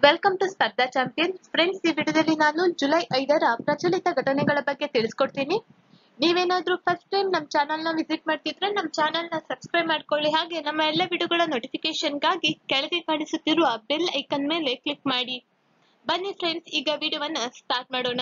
Welcome to Spardha champion friends ಈ ವಿಡಿಯೋದಲ್ಲಿ ನಾನು ಜುಲೈ ಐದರ ಪ್ರಚಲಿತ ಘಟನೆಗಳ ಬಗ್ಗೆ ತಿಳಿಸ್ಕೊಡ್ತೀನಿ ನೀವೇನಾದ್ರೂ ಫಸ್ಟ್ ಟೈಮ್ ನಮ್ಮ ಚಾನಲ್ನ ವಿಸಿಟ್ ಮಾಡ್ತಿದ್ರೆ ನಮ್ಮ ಚಾನಲ್ನ ಸಬ್ಸ್ಕ್ರೈಬ್ ಮಾಡ್ಕೊಳ್ಳಿ ಹಾಗೆ ನಮ್ಮ ಎಲ್ಲ ವಿಡಿಯೋಗಳ ನೋಟಿಫಿಕೇಶನ್ಗಾಗಿ ಕೆಳಗೆ ಕಾಣಿಸುತ್ತಿರುವ ಬೆಲ್ ಐಕನ್ ಮೇಲೆ ಕ್ಲಿಕ್ ಮಾಡಿ ಬನ್ನಿ ಫ್ರೆಂಡ್ಸ್ ಈಗ ವಿಡಿಯೋವನ್ನ ಸ್ಟಾರ್ಟ್ ಮಾಡೋಣ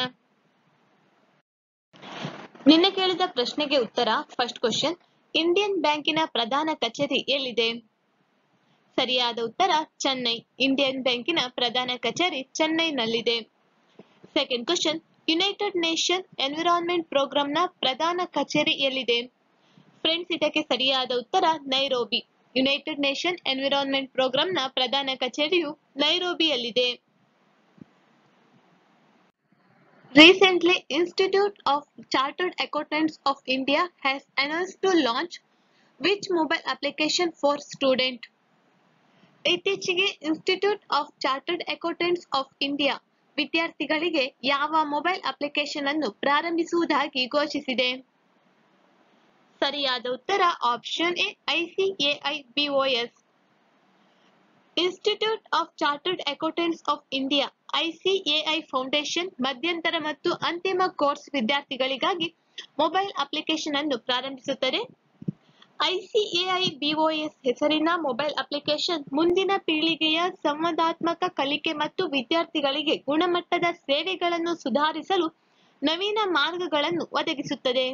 ನಿನ್ನೆ ಕೇಳಿದ ಪ್ರಶ್ನೆಗೆ ಉತ್ತರ ಫಸ್ಟ್ ಕ್ವಶನ್ ಇಂಡಿಯನ್ ಬ್ಯಾಂಕಿನ ಪ್ರಧಾನ ಕಚೇರಿ ಎಲ್ಲಿದೆ ಸರಿಯಾದ ಉತ್ತರ ಚೆನ್ನೈ ಇಂಡಿಯನ್ ಬ್ಯಾಂಕಿನ ಪ್ರಧಾನ ಕಚೇರಿ ಚೆನ್ನೈನಲ್ಲಿದೆ second question United Nation Environment ಪ್ರೋಗ್ರಾಂನ ಪ್ರಧಾನ ಕಚೇರಿ ಎಲ್ಲಿದೆ ಫ್ರೆಂಡ್ಸ್ ಇದಕ್ಕೆ ಸರಿಯಾದ ಉತ್ತರ ನೈರೋಬಿ ಯುನೈಟೆಡ್ ನೇಷನ್ ಎನ್ವಿರಾನ್ಮೆಂಟ್ ಪ್ರೋಗ್ರಾಂನ ಪ್ರಧಾನ ಕಚೇರಿಯು ನೈರೋಬಿಯಲ್ಲಿದೆ Recently, Institute of Chartered Accountants of India has announced to launch which mobile application for student? ಇತ್ತೀಚೆಗೆ institute of chartered accountants of India ವಿದ್ಯಾರ್ಥಿಗಳಿಗೆ ಯಾವ ಮೊಬೈಲ್ ಅಪ್ಲಿಕೇಶನ್ ಅನ್ನು ಪ್ರಾರಂಭಿಸುವುದಾಗಿ ಘೋಷಿಸಿದೆ ಸರಿಯಾದ ಉತ್ತರ option A ICAI BOS institute of chartered accountants of India ICAI foundation ಮಧ್ಯಂತರ ಮತ್ತು ಅಂತಿಮ ಕೋರ್ಸ್ ವಿದ್ಯಾರ್ಥಿಗಳಿಗಾಗಿ ಮೊಬೈಲ್ ಅಪ್ಲಿಕೇಶನ್ ಅನ್ನು ಪ್ರಾರಂಭಿಸುತ್ತದೆ ಐಸಿಎಐ ಬಿಒಎಸ್ ಹೆಸರಿನ ಮೊಬೈಲ್ ಅಪ್ಲಿಕೇಶನ್ ಮುಂದಿನ ಪೀಳಿಗೆಯ ಸಂವಾದಾತ್ಮಕ ಕಲಿಕೆ ಮತ್ತು ವಿದ್ಯಾರ್ಥಿಗಳಿಗೆ ಗುಣಮಟ್ಟದ ಸೇವೆಗಳನ್ನು ಸುಧಾರಿಸಲು ನವೀನ ಮಾರ್ಗಗಳನ್ನು ಒದಗಿಸುತ್ತದೆ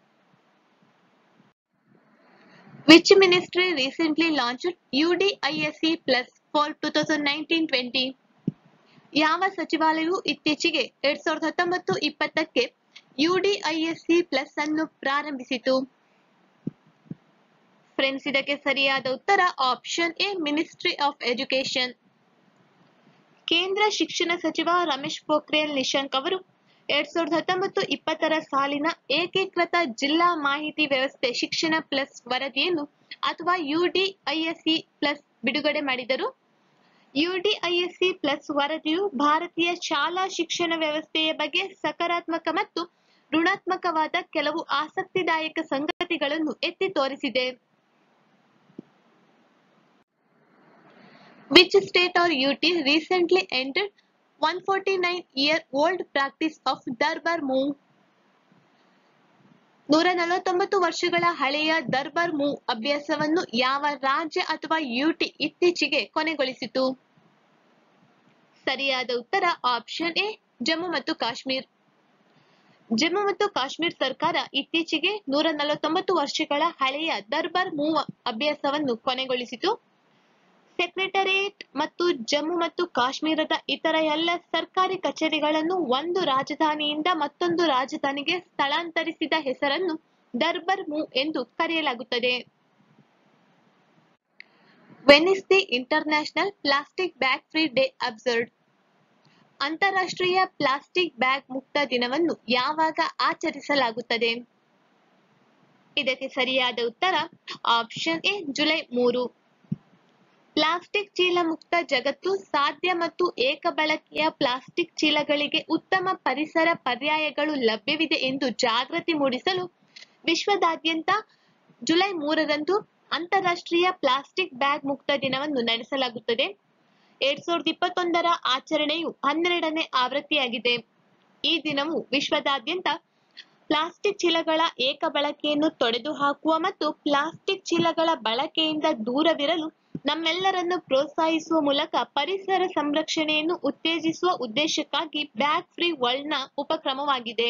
which ministry recently launched UDISE plus for two thousand nineteen twenty ಯಾವ ಸಚಿವಾಲಯವು ಇತ್ತೀಚೆಗೆ ಎರಡ್ ಸಾವಿರದ ಹತ್ತೊಂಬತ್ತು ಇಪ್ಪತ್ತಕ್ಕೆ ಯುಡಿಐಎಸ್ಸಿ ಪ್ಲಸ್ ಅನ್ನು ಪ್ರಾರಂಭಿಸಿತು ಫ್ರೆಂಡ್ಸ್ ಇದಕ್ಕೆ ಸರಿಯಾದ ಉತ್ತರ option A ministry of education ಕೇಂದ್ರ ಶಿಕ್ಷಣ ಸಚಿವ ರಮೇಶ್ ಪೋಖ್ರಿಯಲ್ ನಿಶಂಕ್ ಅವರು ಎರಡ್ ಸಾವಿರದ ಹತ್ತೊಂಬತ್ತು ಇಪ್ಪತ್ತರ ಸಾಲಿನ ಏಕೀಕೃತ ಜಿಲ್ಲಾ ಮಾಹಿತಿ ವ್ಯವಸ್ಥೆ ಶಿಕ್ಷಣ ಪ್ಲಸ್ ವರದಿಯನ್ನು ಅಥವಾ ಯುಡಿಐಎಸ್ಸಿ ಪ್ಲಸ್ ಬಿಡುಗಡೆ ಮಾಡಿದರು ಯುಡಿಐಎಸ್ಸಿ ಪ್ಲಸ್ ವರದಿಯು ಭಾರತೀಯ ಶಾಲಾ ಶಿಕ್ಷಣ ವ್ಯವಸ್ಥೆಯ ಬಗ್ಗೆ ಸಕಾರಾತ್ಮಕ ಮತ್ತು ಋಣಾತ್ಮಕವಾದ ಕೆಲವು ಆಸಕ್ತಿದಾಯಕ ಸಂಗತಿಗಳನ್ನು ಎತ್ತಿ ತೋರಿಸಿದೆ which state or UT recently ended 149 year old practice of Darbar move ನೂರ ನಲವತ್ತೊಂಬತ್ತು ವರ್ಷಗಳ ಹಳೆಯ ದರ್ಬಾರ್ ಮೂವ್ ಅಭ್ಯಾಸವನ್ನು ಯಾವ ರಾಜ್ಯ ಅಥವಾ ಯುಟಿ ಇತ್ತೀಚೆಗೆ ಕೊನೆಗೊಳಿಸಿತು ಸರಿಯಾದ ಉತ್ತರ ಆಪ್ಷನ್ ಎ ಜಮ್ಮು ಮತ್ತು ಕಾಶ್ಮೀರ್ ಜಮ್ಮು ಮತ್ತು ಕಾಶ್ಮೀರ್ ಸರ್ಕಾರ ಇತ್ತೀಚೆಗೆ ನೂರ ನಲವತ್ತೊಂಬತ್ತು ವರ್ಷಗಳ ಹಳೆಯ ದರ್ಬಾರ್ ಮೂವ್ ಅಭ್ಯಾಸವನ್ನು ಕೊನೆಗೊಳಿಸಿತು ಸೆಕ್ರೆಟರಿಯೇಟ್ ಮತ್ತು ಜಮ್ಮು ಮತ್ತು ಕಾಶ್ಮೀರದ ಇತರ ಎಲ್ಲ ಸರ್ಕಾರಿ ಕಚೇರಿಗಳನ್ನು ಒಂದು ರಾಜಧಾನಿಯಿಂದ ಮತ್ತೊಂದು ರಾಜಧಾನಿಗೆ ಸ್ಥಳಾಂತರಿಸಿದ ಹೆಸರನ್ನು ದರ್ಬರ್ ಮೂವ್ ಎಂದು ಕರೆಯಲಾಗುತ್ತದೆ when is the international plastic bag free day observed ಅಂತಾರಾಷ್ಟ್ರೀಯ ಪ್ಲಾಸ್ಟಿಕ್ ಬ್ಯಾಗ್ ಮುಕ್ತ ದಿನವನ್ನು ಯಾವಾಗ ಆಚರಿಸಲಾಗುತ್ತದೆ ಇದಕ್ಕೆ ಸರಿಯಾದ ಉತ್ತರ ಆಪ್ಷನ್ ಎ ಜುಲೈ ಮೂರು ಪ್ಲಾಸ್ಟಿಕ್ ಚೀಲ ಮುಕ್ತ ಜಗತ್ತು ಸಾಧ್ಯ ಮತ್ತು ಏಕಬಳಕೆಯ ಪ್ಲಾಸ್ಟಿಕ್ ಚೀಲಗಳಿಗೆ ಉತ್ತಮ ಪರಿಸರ ಪರ್ಯಾಯಗಳು ಲಭ್ಯವಿದೆ ಎಂದು ಜಾಗೃತಿ ಮೂಡಿಸಲು ವಿಶ್ವದಾದ್ಯಂತ ಜುಲೈ ಮೂರರಂದು ಅಂತಾರಾಷ್ಟ್ರೀಯ ಪ್ಲಾಸ್ಟಿಕ್ ಬ್ಯಾಗ್ ಮುಕ್ತ ದಿನವನ್ನು ನಡೆಸಲಾಗುತ್ತದೆ ಎರಡ್ ಸಾವಿರದ ಇಪ್ಪತ್ತೊಂದರ ಆಚರಣೆಯು ಹನ್ನೆರಡನೇ ಆವೃತ್ತಿಯಾಗಿದೆ ಈ ದಿನವು ವಿಶ್ವದಾದ್ಯಂತ ಪ್ಲಾಸ್ಟಿಕ್ ಚೀಲಗಳ ಏಕ ಬಳಕೆಯನ್ನು ತೊಡೆದುಹಾಕುವ ಮತ್ತು ಪ್ಲಾಸ್ಟಿಕ್ ಚೀಲಗಳ ಬಳಕೆಯಿಂದ ದೂರವಿರಲು ನಮ್ಮೆಲ್ಲರನ್ನು ಪ್ರೋತ್ಸಾಹಿಸುವ ಮೂಲಕ ಪರಿಸರ ಸಂರಕ್ಷಣೆಯನ್ನು ಉತ್ತೇಜಿಸುವ ಉದ್ದೇಶಕ್ಕಾಗಿ ಬ್ಯಾಗ್ ಫ್ರೀ ವರ್ಲ್ಡ್ ನ ಉಪಕ್ರಮವಾಗಿದೆ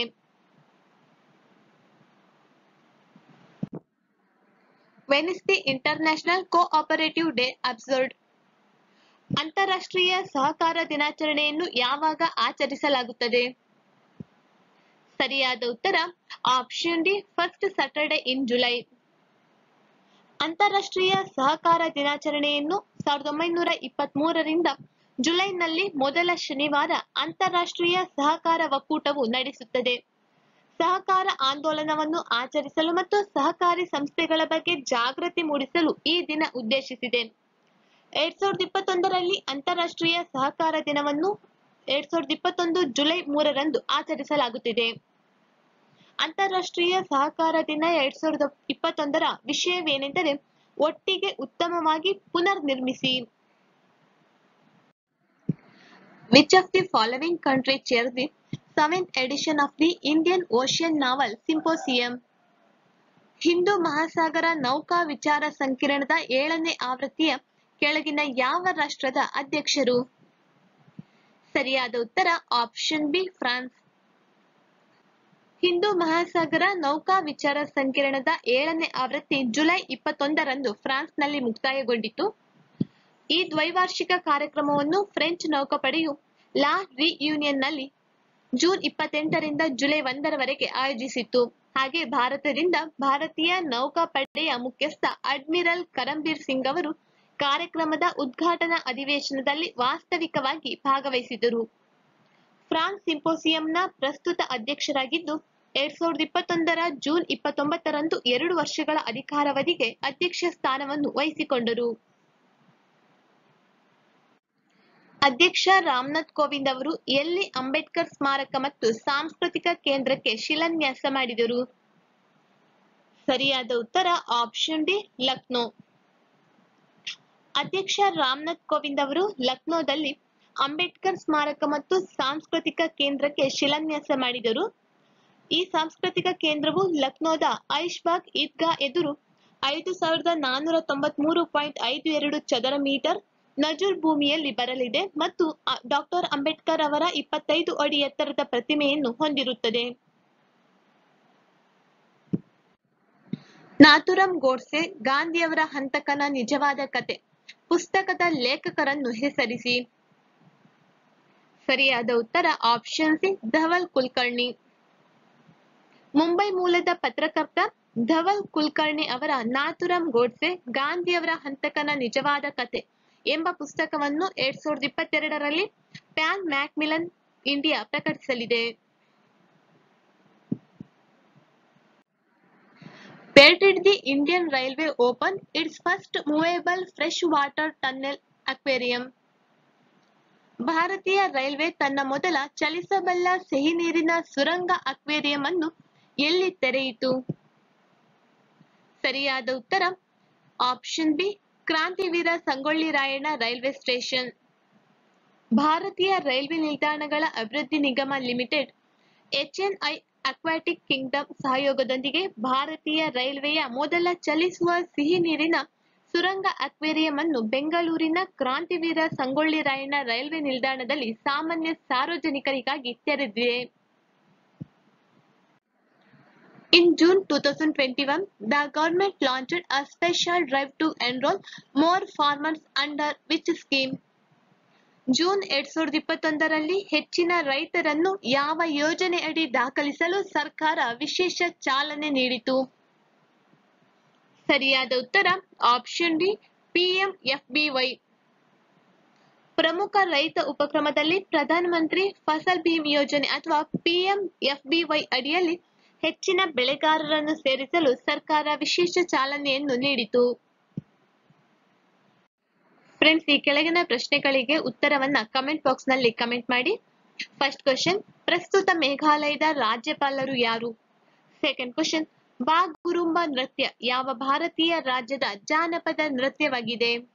when is the international cooperative day observed ಅಂತಾರಾಷ್ಟ್ರೀಯ ಸಹಕಾರ ದಿನಾಚರಣೆಯನ್ನು ಯಾವಾಗ ಆಚರಿಸಲಾಗುತ್ತದೆ ಸರಿಯಾದ ಉತ್ತರ option D first Saturday in July ಅಂತಾರಾಷ್ಟ್ರೀಯ ಸಹಕಾರ ದಿನಾಚರಣೆಯನ್ನು ಸಾವಿರದ ಒಂಬೈನೂರ ಇಪ್ಪತ್ತ್ ಮೂರರಿಂದ ಜುಲೈನಲ್ಲಿ ಮೊದಲ ಶನಿವಾರ ಅಂತಾರಾಷ್ಟ್ರೀಯ ಸಹಕಾರ ಒಕ್ಕೂಟವು ನಡೆಸುತ್ತದೆ ಸಹಕಾರ ಆಂದೋಲನವನ್ನು ಆಚರಿಸಲು ಮತ್ತು ಸಹಕಾರಿ ಸಂಸ್ಥೆಗಳ ಬಗ್ಗೆ ಜಾಗೃತಿ ಮೂಡಿಸಲು ಈ ದಿನ ಉದ್ದೇಶಿಸಿದೆ ಎರಡ್ ಸಾವಿರದ ಇಪ್ಪತ್ತೊಂದರಲ್ಲಿ ಅಂತಾರಾಷ್ಟ್ರೀಯ ಸಹಕಾರ ದಿನವನ್ನು ಎರಡ್ ಸಾವಿರದ ಇಪ್ಪತ್ತೊಂದು ಜುಲೈ ಮೂರರಂದು ಆಚರಿಸಲಾಗುತ್ತಿದೆ ಅಂತಾರಾಷ್ಟ್ರೀಯ ಸಹಕಾರ ದಿನ ಎರಡ್ ಸಾವಿರದ ಇಪ್ಪತ್ತೊಂದರ ವಿಷಯವೇನೆಂದರೆ ಒಟ್ಟಿಗೆ ಉತ್ತಮವಾಗಿ ಪುನರ್ ನಿರ್ಮಿಸಿ Which of the following country chairs the seventh edition of the Indian Ocean Naval Symposium? Hindu ಮಹಾಸಾಗರ ನೌಕಾ ವಿಚಾರ ಸಂಕಿರಣದ ಏಳನೇ ಆವೃತ್ತಿಯ ಕೆಳಗಿನ ಯಾವ ರಾಷ್ಟ್ರದ ಅಧ್ಯಕ್ಷರು ಸರಿಯಾದ ಉತ್ತರ ಆಪ್ಷನ್ ಬಿ ಫ್ರಾನ್ಸ್ ಹಿಂದೂ ಮಹಾಸಾಗರ ನೌಕಾ ವಿಚಾರ ಸಂಕಿರಣದ ಏಳನೇ ಆವೃತ್ತಿ ಜುಲೈ ಇಪ್ಪತ್ತೊಂದರಂದು ಫ್ರಾನ್ಸ್ನಲ್ಲಿ ಮುಕ್ತಾಯಗೊಂಡಿತು ಈ ದ್ವೈವಾರ್ಷಿಕ ಕಾರ್ಯಕ್ರಮವನ್ನು ಫ್ರೆಂಚ್ ನೌಕಾಪಡೆಯು ಲಾ ರಿಯೂನಿಯನ್ನಲ್ಲಿ ಜೂನ್ ಇಪ್ಪತ್ತೆಂಟರಿಂದ ಜುಲೈ ಒಂದರವರೆಗೆ ಆಯೋಜಿಸಿತ್ತು ಹಾಗೆ ಭಾರತದಿಂದ ಭಾರತೀಯ ನೌಕಾಪಡೆಯ ಮುಖ್ಯಸ್ಥ ಅಡ್ಮಿರಲ್ ಕರಂಬೀರ್ ಸಿಂಗ್ ಅವರು ಕಾರ್ಯಕ್ರಮದ ಉದ್ಘಾಟನಾ ಅಧಿವೇಶನದಲ್ಲಿ ವಾಸ್ತವಿಕವಾಗಿ ಭಾಗವಹಿಸಿದರು ಫ್ರಾನ್ಸ್ ಸಿಂಪೋಸಿಯಂನ ಪ್ರಸ್ತುತ ಅಧ್ಯಕ್ಷರಾಗಿದ್ದು ಎರಡ್ ಸಾವಿರದ ಇಪ್ಪತ್ತೊಂದರ ಜೂನ್ ಇಪ್ಪತ್ತೊಂಬತ್ತರಂದು ಎರಡು ವರ್ಷಗಳ ಅಧಿಕಾರಾವಧಿಗೆ ಅಧ್ಯಕ್ಷ ಸ್ಥಾನವನ್ನು ವಹಿಸಿಕೊಂಡರು ಅಧ್ಯಕ್ಷ ರಾಮನಾಥ್ ಕೋವಿಂದ್ ಅವರು ಎಲ್ಲಿ ಅಂಬೇಡ್ಕರ್ ಸ್ಮಾರಕ ಮತ್ತು ಸಾಂಸ್ಕೃತಿಕ ಕೇಂದ್ರಕ್ಕೆ ಶಿಲಾನ್ಯಾಸ ಮಾಡಿದರು ಸರಿಯಾದ ಉತ್ತರ ಆಪ್ಷನ್ ಡಿ ಲಕ್ನೋ ಅಧ್ಯಕ್ಷ ರಾಮನಾಥ್ ಕೋವಿಂದ್ ಅವರು ಲಕ್ನೋದಲ್ಲಿ ಅಂಬೇಡ್ಕರ್ ಸ್ಮಾರಕ ಮತ್ತು ಸಾಂಸ್ಕೃತಿಕ ಕೇಂದ್ರಕ್ಕೆ ಶಿಲಾನ್ಯಾಸ ಮಾಡಿದರು ಈ ಸಾಂಸ್ಕೃತಿಕ ಕೇಂದ್ರವು ಲಕ್ನೋದ ಐಶ್ಬಾಗ್ ಈದ್ಗಾ ಎದುರು ಐದು ಸಾವಿರದ ನಾನ್ನೂರ ತೊಂಬತ್ಮೂರು ಪಾಯಿಂಟ್ ಐದು ಎರಡು ಚದರ ಮೀಟರ್ ನಜೂರ್ ಭೂಮಿಯಲ್ಲಿ ಬರಲಿದೆ ಮತ್ತು ಡಾಕ್ಟರ್ ಅಂಬೇಡ್ಕರ್ ಅವರ ಇಪ್ಪತ್ತೈದು ಅಡಿ ಎತ್ತರದ ಪ್ರತಿಮೆಯನ್ನು ಹೊಂದಿರುತ್ತದೆ ನಾಥುರಾಮ್ ಗೋಡ್ಸೆ ಗಾಂಧಿಯವರ ಹಂತಕನ ನಿಜವಾದ ಕತೆ ಪುಸ್ತಕದ ಲೇಖಕರನ್ನು ಹೆಸರಿಸಿ ಸರಿಯಾದ ಉತ್ತರ ಆಪ್ಷನ್ ಸಿ ಧವಲ್ ಕುಲಕರ್ಣಿ ಮುಂಬೈ ಮೂಲದ ಪತ್ರಕರ್ತ ಧವಲ್ ಕುಲಕರ್ಣಿ ಅವರ ನಾಥುರಾಮ್ ಗೋಡ್ಸೆ ಗಾಂಧಿಯವರ ಹಂತಕನ ನಿಜವಾದ ಕತೆ ಎಂಬ ಪುಸ್ತಕವನ್ನು ಎರಡ್ ಸಾವಿರದ ಇಪ್ಪತ್ತೆರಡರಲ್ಲಿ ಪ್ಯಾನ್ ಮ್ಯಾಕ್ಮಿಲನ್ ಇಂಡಿಯಾ ಪ್ರಕಟಿಸಲಿದೆ Where did the Indian Railway open its first movable freshwater tunnel aquarium? ಭಾರತೀಯ ರೈಲ್ವೆ ತನ್ನ ಮೊದಲ ಚಲಿಸಬಲ್ಲ ಸಿಹಿನೀರಿನ ಸುರಂಗ ಅಕ್ವೇರಿಯಂ ಅನ್ನು ಎಲ್ಲಿ ತೆರೆಯಿತು ಸರಿಯಾದ ಉತ್ತರ option B Krantiveera Sangolli Rayanna railway station ಭಾರತೀಯ ರೈಲ್ವೆ ನಿಲ್ದಾಣಗಳ ಅಭಿವೃದ್ಧಿ ನಿಗಮ ಲಿಮಿಟೆಡ್ ಎಚ್ಎನ್ಐ ಅಕ್ವಾಟಿಕ್ ಕಿಂಗ್ಡಮ್ ಸಹಯೋಗದೊಂದಿಗೆ ಭಾರತೀಯ ರೈಲ್ವೆಯ ಮೊದಲ ಚಲಿಸುವ ಸಿಹಿ ನೀರಿನ ಸುರಂಗ ಅಕ್ವೇರಿಯಂ ಅನ್ನು ಬೆಂಗಳೂರಿನ ಕ್ರಾಂತಿವೀರ ಸಂಗೊಳ್ಳಿ ರಾಯಣ್ಣ ರೈಲ್ವೆ ನಿಲ್ದಾಣದಲ್ಲಿ ಸಾಮಾನ್ಯ ಸಾರ್ವಜನಿಕರಿಗಾಗಿ ತೆರೆದಿದೆ In June 2021, the government launched a special drive to enroll more farmers under which scheme? June ಎರಡ್ ಸಾವಿರದ ಇಪ್ಪತ್ತೊಂದರಲ್ಲಿ ಹೆಚ್ಚಿನ ರೈತರನ್ನು ಯಾವ ಯೋಜನೆ ಅಡಿ ದಾಖಲಿಸಲು ಸರ್ಕಾರ ವಿಶೇಷ ಚಾಲನೆ ನೀಡಿತು ಸರಿಯಾದ ಉತ್ತರ ಆಪ್ಷನ್ ಡಿ ಪಿಎಂಎಫ್ಬಿವೈ ಪ್ರಮುಖ ರೈತ ಉಪಕ್ರಮದಲ್ಲಿ ಪ್ರಧಾನಮಂತ್ರಿ ಫಸಲ್ ಭೀಮ್ ಯೋಜನೆ ಅಥವಾ ಪಿಎಂಎಫ್ಬಿವೈ ಅಡಿಯಲ್ಲಿ ಹೆಚ್ಚಿನ ಬೆಳೆಗಾರರನ್ನು ಸೇರಿಸಲು ಸರ್ಕಾರ ವಿಶೇಷ ಚಾಲನೆಯನ್ನು ನೀಡಿತು ಫ್ರೆಂಡ್ಸ್ ಈ ಕೆಳಗಿನ ಪ್ರಶ್ನೆಗಳಿಗೆ ಉತ್ತರವನ್ನ ಕಮೆಂಟ್ ಬಾಕ್ಸ್ ನಲ್ಲಿ ಕಮೆಂಟ್ ಮಾಡಿ ಫಸ್ಟ್ ಕ್ವಶನ್ ಪ್ರಸ್ತುತ ಮೇಘಾಲಯದ ರಾಜ್ಯಪಾಲರು ಯಾರು ಸೆಕೆಂಡ್ ಕ್ವಶನ್ ಬಾಗುರುಂಬ ನೃತ್ಯ ಯಾವ ಭಾರತೀಯ ರಾಜ್ಯದ ಜಾನಪದ ನೃತ್ಯವಾಗಿದೆ